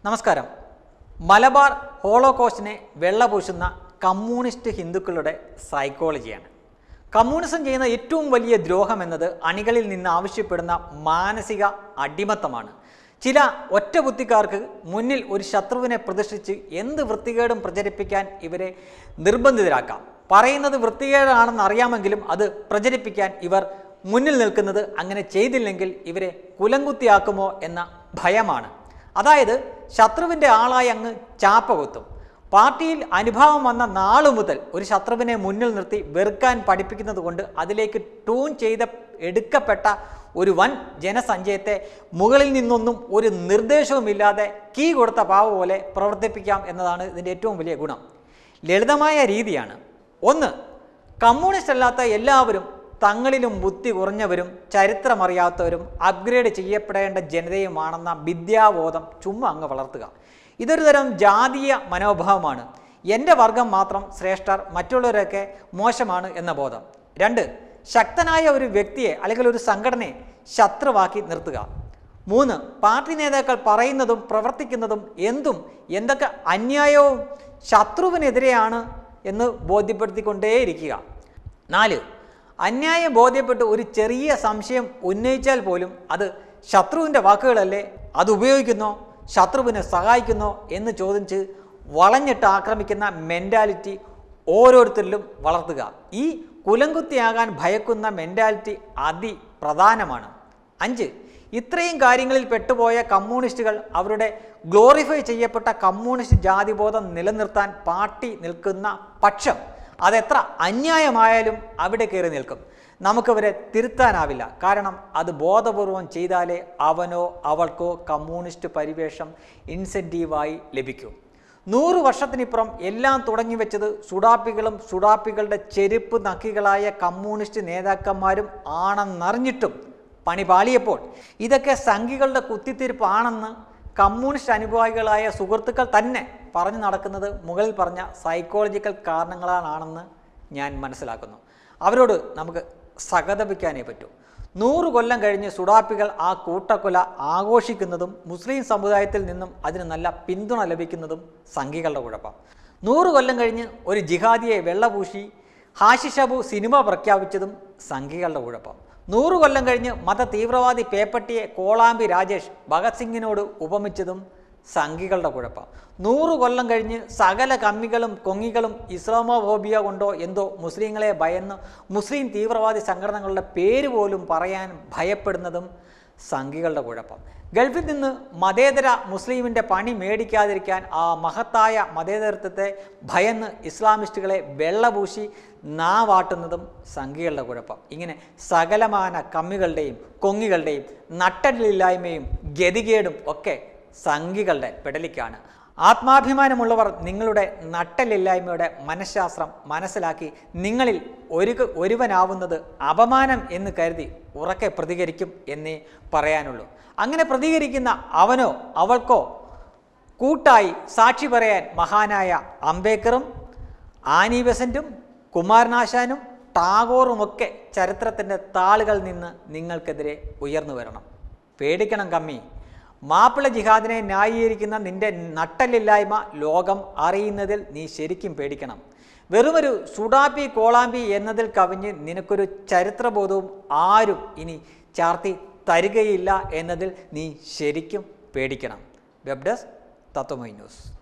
നമസ്കാരം മലബാർ ഹോളോകോസ്റ്റിനെ വെള്ളപൂശുന്ന കമ്മ്യൂണിസ്റ്റ് ഹിന്ദുക്കളുടെ സൈക്കോളജിയാണ് കമ്മ്യൂണിസം ചെയ്യുന്ന ഏറ്റവും വലിയ ദ്രോഹം എന്നത് അണികളിൽ നിന്ന് ആവശ്യപ്പെടുന്ന മാനസിക അടിമത്തമാണ് ചില ഒറ്റബുദ്ധിക്കാർക്ക് മുന്നിൽ ഒരു ശത്രുവിനെ പ്രതിഷ്ഠിച്ച് എന്ത് വൃത്തികേടും പ്രചരിപ്പിക്കാൻ ഇവരെ നിർബന്ധിതരാക്കാം പറയുന്നത് വൃത്തികേടാണെന്ന് അറിയാമെങ്കിലും അത് പ്രചരിപ്പിക്കാൻ ഇവർ മുന്നിൽ നിൽക്കുന്നത് അങ്ങനെ ചെയ്തില്ലെങ്കിൽ ഇവരെ കുലങ്കുത്തിയാക്കുമോ എന്ന ഭയമാണ് അതായത് ശത്രുവിൻ്റെ ആളായി അങ്ങ് ചാപ്പ കുത്തും പാർട്ടിയിൽ അനുഭവം വന്ന നാളു മുതൽ ഒരു ശത്രുവിനെ മുന്നിൽ നിർത്തി വെറുക്കാൻ പഠിപ്പിക്കുന്നത് കൊണ്ട് അതിലേക്ക് ട്യൂൺ ചെയ്ത എടുക്കപ്പെട്ട ഒരു വൻ ജനസഞ്ചയത്തെ മുകളിൽ നിന്നൊന്നും ഒരു നിർദ്ദേശവുമില്ലാതെ കീ കൊടുത്ത പാവ പോലെ പ്രവർത്തിപ്പിക്കാം എന്നതാണ് ഇതിൻ്റെ ഏറ്റവും വലിയ ഗുണം ലളിതമായ രീതിയാണ് ഒന്ന് കമ്മ്യൂണിസ്റ്റ് അല്ലാത്ത എല്ലാവരും തങ്ങളിലും ബുദ്ധി കുറഞ്ഞവരും ചരിത്രമറിയാത്തവരും അപ്ഗ്രേഡ് ചെയ്യപ്പെടേണ്ട ജനതയുമാണെന്ന വിദ്യാബോധം ചുമ്മാ അങ്ങ് വളർത്തുക ഇതൊരു തരം ജാതീയ മനോഭാവമാണ് എൻ്റെ വർഗം മാത്രം ശ്രേഷ്ഠർ മറ്റുള്ളവരൊക്കെ മോശമാണ് എന്ന ബോധം രണ്ട് ശക്തനായ ഒരു വ്യക്തിയെ അല്ലെങ്കിൽ ഒരു സംഘടനയെ ശത്രുവാക്കി നിർത്തുക മൂന്ന് പാർട്ടി നേതാക്കൾ പറയുന്നതും പ്രവർത്തിക്കുന്നതും എന്തും എന്തൊക്കെ അന്യായവും ശത്രുവിനെതിരെയാണ് എന്ന് ബോധ്യപ്പെടുത്തിക്കൊണ്ടേയിരിക്കുക നാല് അന്യായം ബോധ്യപ്പെട്ട് ഒരു ചെറിയ സംശയം ഉന്നയിച്ചാൽ പോലും അത് ശത്രുവിൻ്റെ വാക്കുകളല്ലേ അത് ഉപയോഗിക്കുന്നോ ശത്രുവിനെ സഹായിക്കുന്നോ എന്ന് ചോദിച്ച് വളഞ്ഞിട്ട് ആക്രമിക്കുന്ന മെൻറ്റാലിറ്റി ഓരോരുത്തരിലും വളർത്തുക ഈ കുലങ്കുത്തിയാകാൻ ഭയക്കുന്ന മെൻറ്റാലിറ്റി അതിപ്രധാനമാണ് അഞ്ച് ഇത്രയും കാര്യങ്ങളിൽ പെട്ടുപോയ കമ്മ്യൂണിസ്റ്റുകൾ അവരുടെ ഗ്ലോറിഫൈ ചെയ്യപ്പെട്ട കമ്മ്യൂണിസ്റ്റ് ജാതിബോധം നിലനിർത്താൻ പാർട്ടി നിൽക്കുന്ന പക്ഷം അതെത്ര അന്യായമായാലും അവിടെ കയറി നിൽക്കും നമുക്കവരെ തിരുത്താനാവില്ല കാരണം അത് ബോധപൂർവം ചെയ്താലേ അവനോ അവൾക്കോ കമ്മ്യൂണിസ്റ്റ് പരിവേഷം ഇൻസെൻറ്റീവായി ലഭിക്കൂ നൂറ് വർഷത്തിനിപ്പുറം എല്ലാം തുടങ്ങി വെച്ചത് സുഡാപ്പികളും സുഡാപ്പികളുടെ ചെരുപ്പ് നക്കികളായ കമ്മ്യൂണിസ്റ്റ് നേതാക്കന്മാരും ആണെന്നറിഞ്ഞിട്ടും പണി പാളിയപ്പോൾ ഇതൊക്കെ സംഘികളുടെ കുത്തിത്തിരിപ്പാണെന്ന് കമ്മ്യൂണിസ്റ്റ് അനുഭാവികളായ സുഹൃത്തുക്കൾ തന്നെ പറഞ്ഞു നടക്കുന്നത് മുകളിൽ പറഞ്ഞ സൈക്കോളജിക്കൽ കാരണങ്ങളാണെന്ന് ഞാൻ മനസ്സിലാക്കുന്നു അവരോട് നമുക്ക് സഹതപിക്കാനേ പറ്റൂ നൂറ് കൊല്ലം കഴിഞ്ഞ് സുഡാപ്പികൾ ആ കൂട്ടക്കൊല ആഘോഷിക്കുന്നതും മുസ്ലിം സമുദായത്തിൽ നിന്നും അതിന് നല്ല പിന്തുണ ലഭിക്കുന്നതും സംഘികളുടെ കുഴപ്പം നൂറ് കൊല്ലം കഴിഞ്ഞ് ഒരു ജിഹാദിയെ വെള്ളപൂശി ഹാഷിഷബു സിനിമ പ്രഖ്യാപിച്ചതും സംഘികളുടെ കുഴപ്പം നൂറ് കൊല്ലം കഴിഞ്ഞ് മത തീവ്രവാദി പേപ്പട്ടിയെ കോളാമ്പി രാജേഷ് ഭഗത് സിംഗിനോട് ഉപമിച്ചതും സംഘികളുടെ കുഴപ്പം നൂറ് കൊല്ലം കഴിഞ്ഞ് സകല കമ്മികളും കൊങ്ങികളും ഇസ്ലാമോഫോബിയ കൊണ്ടോ എന്തോ മുസ്ലിങ്ങളെ ഭയന്ന് മുസ്ലിം തീവ്രവാദി സംഘടനകളുടെ പേര് പോലും പറയാൻ ഭയപ്പെടുന്നതും സംഘികളുടെ കുഴപ്പം ഗൾഫിൽ നിന്ന് മതേതര മുസ്ലിമിൻ്റെ പണി മേടിക്കാതിരിക്കാൻ ആ മഹത്തായ മതേതരത്വത്തെ ഭയന്ന് ഇസ്ലാമിസ്റ്റുകളെ വെള്ളപൂശി നാവാട്ടുന്നതും സംഘികളുടെ കുഴപ്പം ഇങ്ങനെ സകലമാന കമ്മികളുടെയും കൊങ്ങികളുടെയും നട്ടലില്ലായ്മയും ഗതികേടും ഒക്കെ സംഘികളുടെ പെടലിക്കാണ് ആത്മാഭിമാനമുള്ളവർ നിങ്ങളുടെ നട്ടലില്ലായ്മയുടെ മനഃശാസ്ത്രം മനസ്സിലാക്കി നിങ്ങളിൽ ഒരു ഒരുവനാവുന്നത് അപമാനം എന്ന് കരുതി ഉറക്കെ പ്രതികരിക്കും എന്നേ പറയാനുള്ളൂ അങ്ങനെ പ്രതികരിക്കുന്ന അവനോ അവൾക്കോ കൂട്ടായി സാക്ഷി പറയാൻ മഹാനായ അംബേദ്കറും ആനി ബെസൻറ്റും കുമാരനാശാനും ടാഗോറുമൊക്കെ ചരിത്രത്തിൻ്റെ താളുകളിൽ നിന്ന് നിങ്ങൾക്കെതിരെ ഉയർന്നു വരണം പേടിക്കണം കമ്മി മാപ്പിള ജിഹാദിനെ ന്യായീകരിക്കുന്ന നിന്റെ നട്ടലില്ലായ്മ ലോകം അറിയുന്നതിൽ നീ ശരിക്കും പേടിക്കണം വെറുമൊരു സുഡാപ്പി കോളാമ്പി എന്നതിൽ കവിഞ്ഞ് നിനക്കൊരു ചരിത്രബോധവും ആരും ഇനി ചാർത്തി തരികയില്ല എന്നതിൽ നീ ശരിക്കും പേടിക്കണം വെബ് ഡെസ്ക് തത്വമൈ ന്യൂസ്